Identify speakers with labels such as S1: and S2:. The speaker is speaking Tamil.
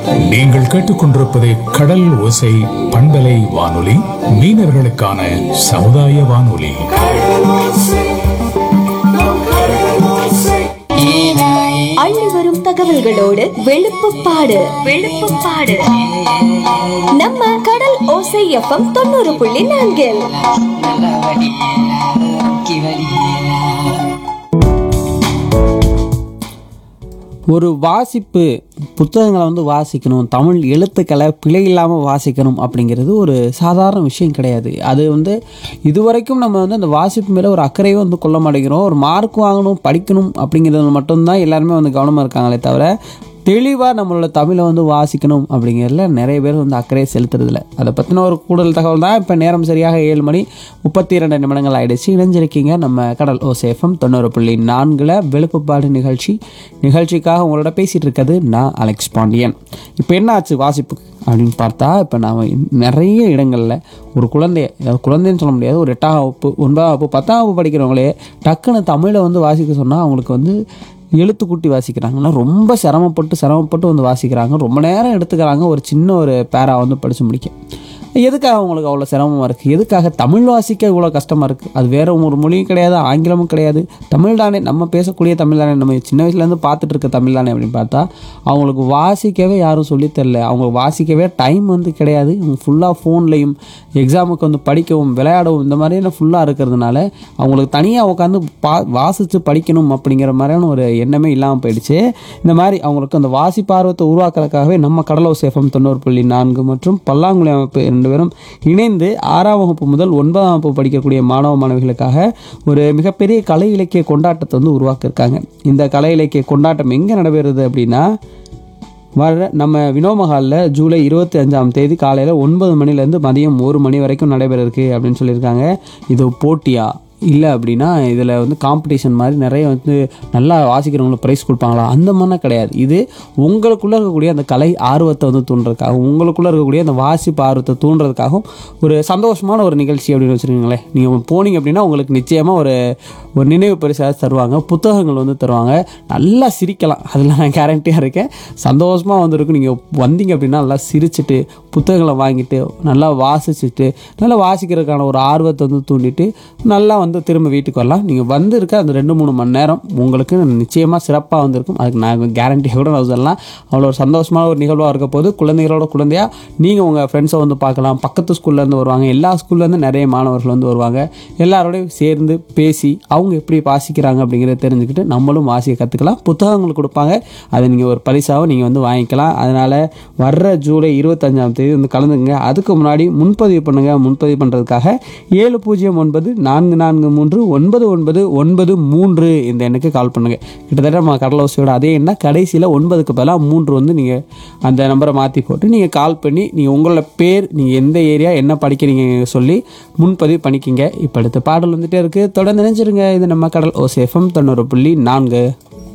S1: நீங்கள் கேட்டுக்கொண்டிருப்பது கடல் ஓசை பண்பலை வானொலி மீனவர்களுக்கான சமுதாய வானொலி
S2: அள்ளி வரும் தகவல்களோடு வெளுப்புப்பாடு வெளுப்புப்பாடு நம்ம கடல் ஓசை எஃப்எம் தொண்ணூறு புள்ளி நான்கில்
S3: நல்லா வடி கி வடி
S4: ஒரு வாசிப்பு புத்தகங்களை வந்து வாசிக்கணும் தமிழ் எழுத்துக்களை பிழை இல்லாமல் வாசிக்கணும் அப்படிங்கிறது ஒரு சாதாரண விஷயம் கிடையாது அது வந்து இதுவரைக்கும் நம்ம வந்து அந்த வாசிப்பு மேலே ஒரு அக்கறையை வந்து கொள்ள மாட்டேங்கிறோம் ஒரு மார்க் வாங்கணும் படிக்கணும் அப்படிங்கிறது மட்டும்தான் எல்லாருமே வந்து கவனமாக இருக்காங்களே தவிர தெளிவாக நம்மளோட தமிழை வந்து வாசிக்கணும் அப்படிங்கிறதுல நிறைய பேர் வந்து அக்கறையை செலுத்துறதில்ல அதை பற்றின ஒரு கூடுதல் தகவல் தான் இப்போ நேரம் சரியாக ஏழு மணி முப்பத்தி இரண்டு நிமிடங்கள் ஆயிடுச்சு இணைஞ்சிருக்கீங்க நம்ம கடல் ஓசேஃபம் தொண்ணூறு புள்ளி நான்கில் வெளுப்புப்பாடு நிகழ்ச்சி நிகழ்ச்சிக்காக உங்களோட பேசிகிட்டு இருக்கிறது நான் அலெக்ஸ் பாண்டியன் இப்போ என்ன ஆச்சு வாசிப்பு அப்படின்னு பார்த்தா இப்போ நாம் நிறைய இடங்களில் ஒரு குழந்தைய அதாவது குழந்தைன்னு சொல்ல முடியாது ஒரு எட்டாம் வகுப்பு ஒன்பதாம் வகுப்பு பத்தாம் வகுப்பு படிக்கிறவங்களே டக்குன்னு தமிழை வந்து வாசிக்க சொன்னால் அவங்களுக்கு வந்து எழுத்து கூட்டி வாசிக்கிறாங்கன்னா ரொம்ப சிரமப்பட்டு சிரமப்பட்டு வந்து வாசிக்கிறாங்க ரொம்ப நேரம் எடுத்துக்கிறாங்க ஒரு சின்ன ஒரு பேரா வந்து படித்து முடிக்க எதுக்காக அவங்களுக்கு அவ்வளோ சிரமமாக இருக்குது எதுக்காக தமிழ் வாசிக்க இவ்வளோ கஷ்டமாக இருக்குது அது வேற ஒரு மொழியும் கிடையாது ஆங்கிலமும் கிடையாது தமிழ் தானே நம்ம பேசக்கூடிய தமிழ் தானே நம்ம சின்ன வயசுலேருந்து பார்த்துட்டு இருக்க தமிழ் தானே அப்படின்னு பார்த்தா அவங்களுக்கு வாசிக்கவே யாரும் சொல்லித் தரல அவங்களுக்கு வாசிக்கவே டைம் வந்து கிடையாது அவங்க ஃபுல்லாக ஃபோன்லேயும் எக்ஸாமுக்கு வந்து படிக்கவும் விளையாடவும் இந்த மாதிரியான ஃபுல்லாக இருக்கிறதுனால அவங்களுக்கு தனியாக உட்காந்து பா வாசித்து படிக்கணும் அப்படிங்கிற மாதிரியான ஒரு எண்ணமே இல்லாமல் போயிடுச்சு இந்த மாதிரி அவங்களுக்கு அந்த வாசிப்பார்வத்தை உருவாக்குறதுக்காகவே நம்ம கடலோ சேஃபம் தொண்ணூறு புள்ளி நான்கு மற்றும் பல்லாங்குழி அமைப்பு ரெண்டு பேரும் இணைந்து ஆறாம் வகுப்பு முதல் ஒன்பதாம் வகுப்பு படிக்கக்கூடிய மாணவ மாணவிகளுக்காக ஒரு மிகப்பெரிய கலை இலக்கிய கொண்டாட்டத்தை வந்து உருவாக்கியிருக்காங்க இந்த கலை இலக்கிய கொண்டாட்டம் எங்கே நடைபெறுது அப்படின்னா வர நம்ம வினோமஹாலில் ஜூலை இருபத்தி அஞ்சாம் தேதி காலையில் ஒன்பது மணிலேருந்து மதியம் ஒரு மணி வரைக்கும் நடைபெற இருக்கு அப்படின்னு சொல்லியிருக்காங்க இது போட்டியா இல்லை அப்படின்னா இதில் வந்து காம்படிஷன் மாதிரி நிறைய வந்து நல்லா வாசிக்கிறவங்களுக்கு ப்ரைஸ் கொடுப்பாங்களா அந்த மாதிரிலாம் கிடையாது இது உங்களுக்குள்ளே இருக்கக்கூடிய அந்த கலை ஆர்வத்தை வந்து தூண்டுறதுக்காகவும் உங்களுக்குள்ளே இருக்கக்கூடிய அந்த வாசிப்பு ஆர்வத்தை தூண்டுறதுக்காகவும் ஒரு சந்தோஷமான ஒரு நிகழ்ச்சி அப்படின்னு வச்சுருக்கீங்களேன் நீங்கள் போனீங்க அப்படின்னா உங்களுக்கு நிச்சயமாக ஒரு ஒரு நினைவு பரிசாக தருவாங்க புத்தகங்கள் வந்து தருவாங்க நல்லா சிரிக்கலாம் அதில் நான் கேரண்டியாக இருக்கேன் சந்தோஷமாக வந்துருக்கும் நீங்கள் வந்தீங்க அப்படின்னா நல்லா சிரிச்சிட்டு புத்தகங்களை வாங்கிட்டு நல்லா வாசிச்சுட்டு நல்லா வாசிக்கிறதுக்கான ஒரு ஆர்வத்தை வந்து தூண்டிட்டு நல்லா வந்து திரும்ப வீட்டுக்கு வரலாம் நீங்கள் வந்து இருக்க அந்த ரெண்டு மூணு மணி நேரம் உங்களுக்கு நிச்சயமாக சிறப்பாக வந்திருக்கும் அதுக்கு நான் கேரண்டியாக கூட நான் சொல்லலாம் அவ்வளோ ஒரு சந்தோஷமான ஒரு நிகழ்வாக இருக்க போது குழந்தைகளோட குழந்தையா நீங்கள் உங்கள் ஃப்ரெண்ட்ஸை வந்து பார்க்கலாம் பக்கத்து ஸ்கூல்லேருந்து வருவாங்க எல்லா ஸ்கூல்லேருந்து நிறைய மாணவர்கள் வந்து வருவாங்க எல்லாரோடையும் சேர்ந்து பேசி அவங்க எப்படி வாசிக்கிறாங்க அப்படிங்கிறத தெரிஞ்சுக்கிட்டு நம்மளும் வாசிக்க கற்றுக்கலாம் புத்தகங்கள் கொடுப்பாங்க அதை நீங்கள் ஒரு பரிசாகவும் நீங்கள் வந்து வாங்கிக்கலாம் அதனால் வர்ற ஜூலை இருபத்தஞ்சாம் தேதி வந்து கலந்துங்க அதுக்கு முன்னாடி முன்பதிவு பண்ணுங்கள் முன்பதிவு பண்ணுறதுக்காக ஏழு பூஜ்ஜியம் ஒன்பது நான்கு நான்கு மூன்று ஒன்பது ஒன்பது ஒன்பது மூன்று இந்த எண்ணுக்கு கால் பண்ணுங்கள் கிட்டத்தட்ட நம்ம கடலோசையோட அதே எண்ணா கடைசியில் ஒன்பதுக்கு பதிலாக மூன்று வந்து நீங்கள் அந்த நம்பரை மாற்றி போட்டு நீங்கள் கால் பண்ணி நீங்கள் உங்களோட பேர் நீங்கள் எந்த ஏரியா என்ன படிக்கிறீங்க சொல்லி முன்பதிவு பண்ணிக்கிங்க இப்போ அடுத்த பாடல் வந்துட்டே இருக்குது தொடர்ந்து நினைச்சிருங்க இது நம்ம கடல் ஓசேஃபம் தொண்ணூறு புள்ளி நான்கு